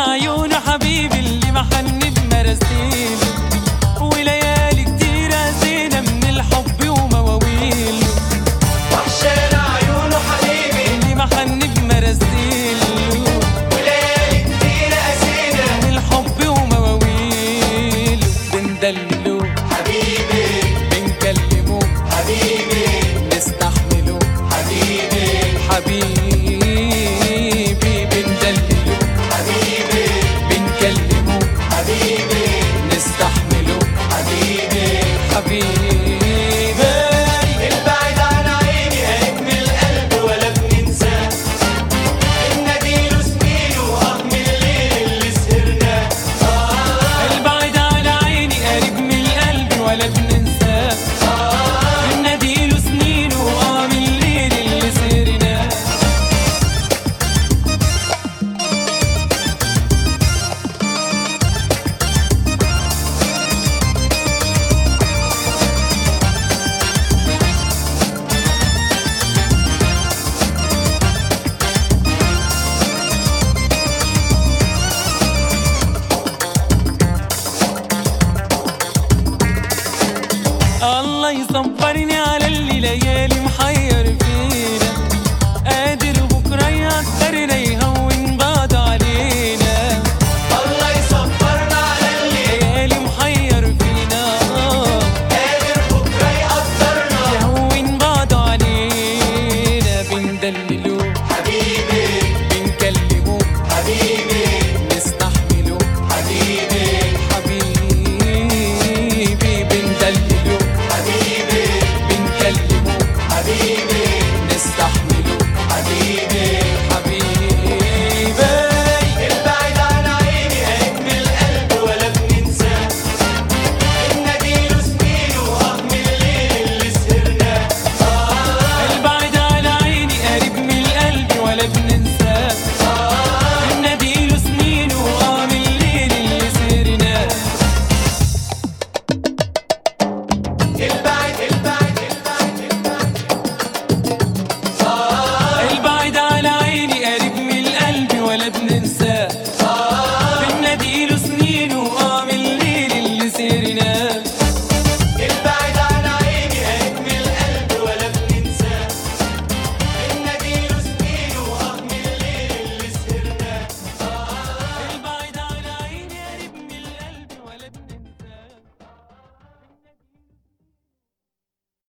عيون حبيبي اللي محن بمراسيل وليالي كتير قاسينا من الحب ومواويل وحشانا عيونه حبيبي اللي محن بمراسيل وليالي كتير قاسينا من الحب ومواويل بندلو حبيبي بنكلمه حبيبي نستحمله حبيبي حبيبي بندلله حبيبي بنكلمه حبيبي نستحمله حبيبي حبيبي البعيد عن عيني هيك من القلب ولا بننساه النديل سنين واه من الليل اللي سهرناه البعد على عيني قريب من القلب ولا بننساه النديل سنين وقام الليل اللي سهرناه الله يصبرني على اللي ليالي محير فيه